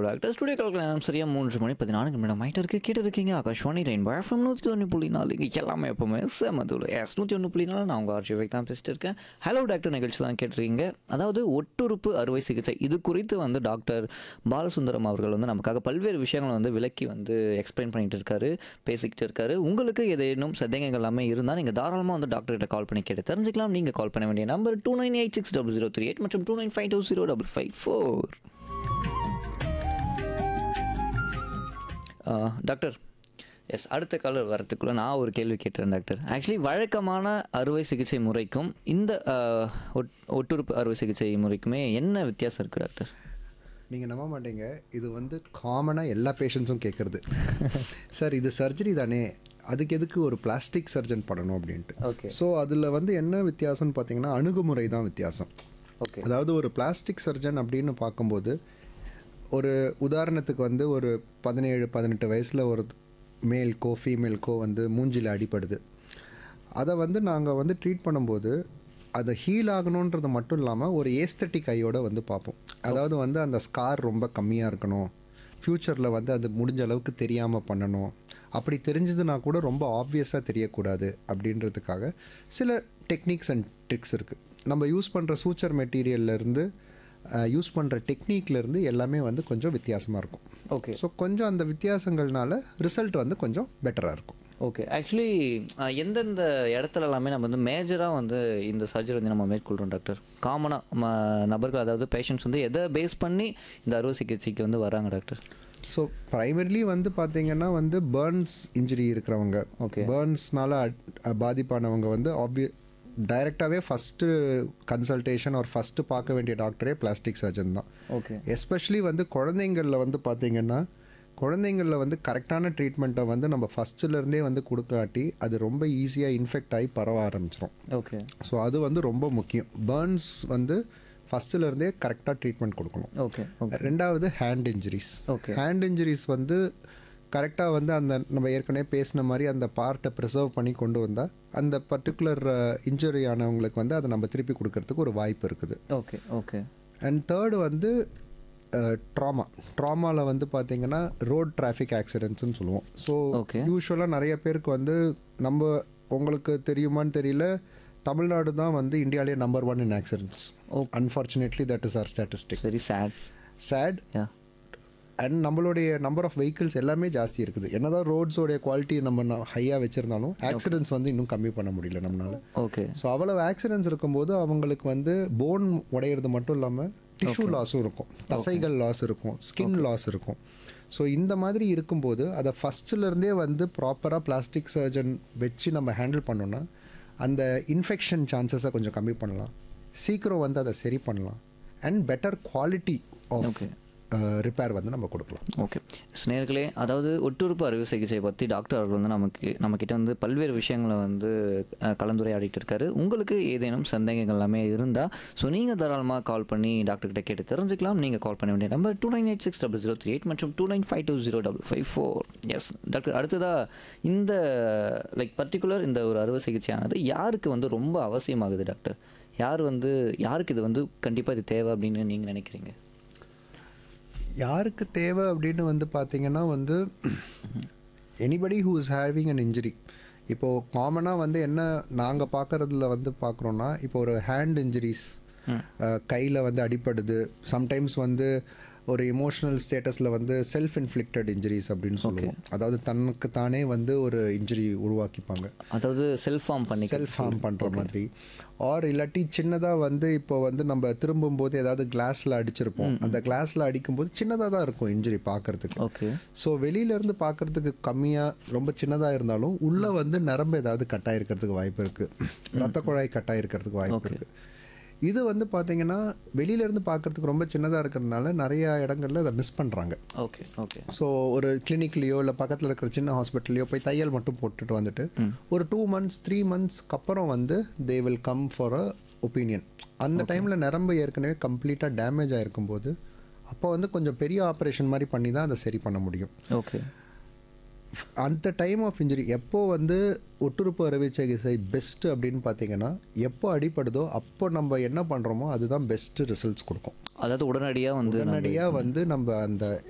Doctor studio கலக்கலாம் சரியா மூன்று மணி பதினான்கு நிமிடம் ஆகிட்டு இருக்கு கேட்டு இருக்கீங்க ஆகாஷ்வாணி ரெயின் எஃப்எம் நூற்றி ஒன்று புள்ளி நாலு இங்கே எல்லாமே எப்பவுமே செமதுல எஸ் நூற்றி ஒன்று புள்ளி நாலு நான் உங்கள் ஆர்ஜிவைக் தான் பேசிட்டு இருக்கேன் ஹலோ டாக்டர் நிகழ்ச்சி தான் கேட்டிருக்கீங்க அதாவது ஒட்டுறுப்பு அறுவை சிகிச்சை இது குறித்து வந்து டாக்டர் பாலசுந்தரம் அவர்கள் வந்து நமக்காக பல்வேறு விஷயங்களை வந்து விளக்கி வந்து எக்ஸ்பிளைன் பண்ணிட்டு இருக்காரு பேசிக்கிட்டு இருக்காரு உங்களுக்கு ஏதேனும் சந்தேகங்கள் எல்லாமே இருந்தால் நீங்கள் தாராளமாக வந்து டாக்டர்கிட்ட கால் பண்ணி கேட்டு தெரிஞ்சுக்கலாம் நீங்கள் கால் பண்ண வேண்டிய number two nine eight six double zero three eight மற்றும் two nine five two zero double five four doctor S அடுத்த காலர் வரத்துக்குள்ளே நான் ஒரு கேள்வி கேட்டுறேன் டாக்டர் ஆக்சுவலி வழக்கமான அறுவை சிகிச்சை முறைக்கும் இந்த ஆஹ், ஒட்- ஒட்டுறுப்பு அறுவை சிகிச்சை முறைக்குமே என்ன வித்தியாசம் இருக்குது டாக்டர் நீங்கள் நம்ப மாட்டீங்க இது வந்து காமனாக எல்லா பேஷண்ட்ஸும் கேட்குறது சார் இது சர்ஜரி தானே அதுக்கு எதுக்கு ஒரு பிளாஸ்டிக் சர்ஜன் பண்ணணும் அப்படின்ட்டு ஓகே ஸோ அதில் வந்து என்ன வித்தியாசம்னு பார்த்தீங்கன்னா அணுகுமுறை தான் வித்தியாசம் ஓகே அதாவது ஒரு பிளாஸ்டிக் சர்ஜன் அப்படின்னு பார்க்கும்போது ஒரு உதாரணத்துக்கு வந்து ஒரு பதினேழு பதினெட்டு வயசில் ஒரு மேல்க்கோ ஃபீமேல்க்கோ வந்து மூஞ்சில் அடிப்படுது அதை வந்து நாங்கள் வந்து ட்ரீட் பண்ணும்போது அதை ஹீல் ஆகணுன்றது மட்டும் இல்லாமல் ஒரு ஏஸ்தட்டிக் ஐயோட வந்து பார்ப்போம் அதாவது வந்து அந்த ஸ்கார் ரொம்ப கம்மியாக இருக்கணும் ஃப்யூச்சரில் வந்து அது முடிஞ்ச அளவுக்கு தெரியாமல் பண்ணணும் அப்படி தெரிஞ்சதுன்னா கூட ரொம்ப ஆப்வியஸாக தெரியக்கூடாது அப்படின்றதுக்காக சில டெக்னிக்ஸ் அண்ட் ட்ரிக்ஸ் இருக்குது நம்ம யூஸ் பண்ணுற சூச்சர் மெட்டீரியல்லேருந்து யூஸ் பண்ணுற டெக்னிக்லேருந்து எல்லாமே வந்து கொஞ்சம் வித்தியாசமாக இருக்கும் ஓகே ஸோ கொஞ்சம் அந்த வித்தியாசங்கள்னால ரிசல்ட் வந்து கொஞ்சம் பெட்டராக இருக்கும் ஓகே ஆக்சுவலி எந்தெந்த இடத்துல எல்லாமே நம்ம வந்து மேஜராக வந்து இந்த சர்ஜரி வந்து நம்ம மேற்கொள்கிறோம் டாக்டர் காமனாக நபர்கள் அதாவது பேஷண்ட்ஸ் வந்து எதை பேஸ் பண்ணி இந்த அறுவை சிகிச்சைக்கு வந்து வராங்க டாக்டர் ஸோ ப்ரைமரிலி வந்து பார்த்தீங்கன்னா வந்து பேர்ன்ஸ் இன்ஜுரி இருக்கிறவங்க Okay. பேர்ன்ஸ்னால பாதிப்பானவங்க வந்து ஆப்விய டைரெக்டாகவே ஃபஸ்ட்டு கன்சல்டேஷன் ஒரு ஃபஸ்ட்டு பார்க்க வேண்டிய டாக்டரே பிளாஸ்டிக் சர்ஜன் தான் ஓகே எஸ்பெஷலி வந்து குழந்தைங்களில் வந்து பார்த்தீங்கன்னா குழந்தைங்களில் வந்து கரெக்டான ட்ரீட்மெண்ட்டை வந்து நம்ம ஃபஸ்ட்டுலேருந்தே வந்து கொடுக்காட்டி அது ரொம்ப ஈஸியாக இன்ஃபெக்ட் ஆகி பரவ ஆரம்பிச்சிரும் ஓகே ஸோ அது வந்து ரொம்ப முக்கியம் பேர்ன்ஸ் வந்து ஃபஸ்ட்டுலேருந்தே கரெக்டாக ட்ரீட்மெண்ட் கொடுக்கணும் ஓகே ஓகே ரெண்டாவது hand injuries Okay. Hand injuries வந்து கரெக்டாக வந்து அந்த நம்ம ஏற்கனவே பேசின மாதிரி அந்த பார்ட்டை ப்ரிசர்வ் பண்ணி கொண்டு வந்தால் அந்த பர்டிகுலர் இன்ஜுரி ஆனவங்களுக்கு வந்து அதை நம்ம திருப்பி கொடுக்கறதுக்கு ஒரு வாய்ப்பு இருக்குது ஓகே ஓகே அண்ட் தேர்டு வந்து ட்ராமா ட்ராமாவில் வந்து பார்த்தீங்கன்னா ரோட் டிராஃபிக் ஆக்சிடென்ட்ஸ்னு சொல்லுவோம் ஸோ Okay. யூஸ்வலாக நிறைய பேருக்கு வந்து நம்ம உங்களுக்கு தெரியுமான்னு தெரியல தமிழ்நாடு தான் வந்து இந்தியாவிலே number one in accidents Okay. Unfortunately that is our statistic very sad sad yeah and நம்மளுடைய நம்பர் ஆஃப் வெஹிக்கிள்ஸ் எல்லாமே ஜாஸ்தி இருக்குது என்னதான் ரோட்ஸோடைய குவாலிட்டி நம்ம ஹையாக வச்சுருந்தாலும் ஆக்சிடென்ட்ஸ் வந்து இன்னும் கம்மி பண்ண முடியல நம்மளால ஓகே ஸோ அவ்வளவு ஆக்சிடென்ட்ஸ் இருக்கும்போது அவங்களுக்கு வந்து போன் உடையிறது மட்டும் இல்லாமல் டிஷ்யூ லாஸும் இருக்கும் தசைகள் லாஸ் இருக்கும் ஸ்கின் லாஸ் இருக்கும் ஸோ இந்த மாதிரி இருக்கும்போது அதை ஃபஸ்ட்டுலேருந்தே வந்து ப்ராப்பராக பிளாஸ்டிக் சர்ஜன் வச்சு நம்ம ஹேண்டில் பண்ணோன்னா அந்த இன்ஃபெக்ஷன் சான்சஸை கொஞ்சம் கம்மி பண்ணலாம் சீக்கிரம் வந்து அதை சரி பண்ணலாம் and better quality of repair வந்து நம்ம கொடுக்கலாம் ஓகே நேர்களே அதாவது ஒட்டுறுப்பு அறுவை சிகிச்சை பற்றி டாக்டர் அவர்கள் வந்து நமக்கு நம்மக்கிட்ட வந்து பல்வேறு விஷயங்களை வந்து அஹ், கலந்துரையாடிட்டு இருக்காரு உங்களுக்கு ஏதேனும் சந்தேகங்கள் எல்லாமே இருந்தால் ஸோ நீங்கள் தாராளமாக கால் பண்ணி டாக்டர்கிட்ட கேட்டு தெரிஞ்சுக்கலாம் நீங்கள் கால் பண்ண வேண்டிய number two nine eight six double zero three eight மற்றும் two nine five two zero double five four S doctor அடுத்ததாக இந்த லைக் பர்டிகுலர் இந்த ஒரு அறுவை சிகிச்சையானது யாருக்கு வந்து ரொம்ப அவசியமாகுது டாக்டர் யார் வந்து யாருக்கு இது வந்து கண்டிப்பாக இது தேவை அப்படின்னு நீங்கள் நினைக்கிறீங்க யாருக்கு தேவை அப்படின்னு வந்து பார்த்தீங்கன்னா வந்து anybody who is having an injury இப்போது காமனாக வந்து என்ன நாங்கள் பார்க்குறதுல வந்து பார்க்குறோன்னா இப்போ ஒரு ஹேண்ட் இன்ஜுரிஸ் கையில் வந்து அடிப்படுது சம்டைம்ஸ் வந்து ஒரு இமோஷனல் ஸ்டேட்டஸில் வந்து செல்ஃப் இன்ஃப்ளிக்டட் இன்ஜுரிஸ் அப்படின்னு சொல்லுவோம் அதாவது தனக்கு தானே வந்து ஒரு இன்ஜுரி உருவாக்கிப்பாங்க அதாவது செல்ஃப் ஃபார்ம் பண்ணி செல்ஃப் ஹார்ம் பண்ணுற மாதிரி ஆர் இல்லாட்டி சின்னதாக வந்து இப்போ வந்து நம்ம திரும்பும்போது ஏதாவது கிளாஸில் அடிச்சிருப்போம் அந்த கிளாஸில் அடிக்கும்போது சின்னதாக தான் இருக்கும் இன்ஜுரி பார்க்கறதுக்கு ஓகே ஸோ வெளியிலேருந்து பார்க்கறதுக்கு கம்மியாக ரொம்ப சின்னதாக இருந்தாலும் உள்ளே வந்து நரம்பு ஏதாவது கட்டாயிருக்கிறதுக்கு வாய்ப்பு இருக்குது ரத்த குழாய் கட்டாயிருக்கிறதுக்கு வாய்ப்பு இருக்குது இது வந்து பார்த்தீங்கன்னா வெளியிலேருந்து பார்க்கறதுக்கு ரொம்ப சின்னதாக இருக்கிறதுனால நிறைய இடங்கள்ல அதை மிஸ் பண்ணுறாங்க ஓகே ஓகே ஸோ ஒரு கிளினிக்லேயோ இல்லை பக்கத்தில் இருக்கிற சின்ன ஹாஸ்பிட்டல்லையோ போய் தையல் மட்டும் போட்டுட்டு வந்துட்டு ஒரு டூ மந்த்ஸ் த்ரீ மந்த்ஸ்க்கு அப்புறம் வந்து they will come for a opinion அந்த டைமில் நரம்பு ஏற்கனவே கம்ப்ளீட்டாக டேமேஜ் ஆகிருக்கும் போது அப்போ வந்து கொஞ்சம் பெரிய ஆப்ரேஷன் மாதிரி பண்ணி தான் அதை சரி பண்ண முடியும் ஓகே அந்த டைம் ஆஃப் இன்ஜுரி எப்போ வந்து ஒட்டுறுப்பு அறுவை சிகிச்சை பெஸ்ட் அப்படின்னு பார்த்தீங்கன்னா எப்போ அடிப்படுதோ அப்போ நம்ம என்ன பண்ணுறோமோ அதுதான் பெஸ்ட் ரிசல்ட்ஸ் கொடுக்கும் அதாவது உடனடியாக வந்து நம்ம- உடனடியாக வந்து நம்ம அந்த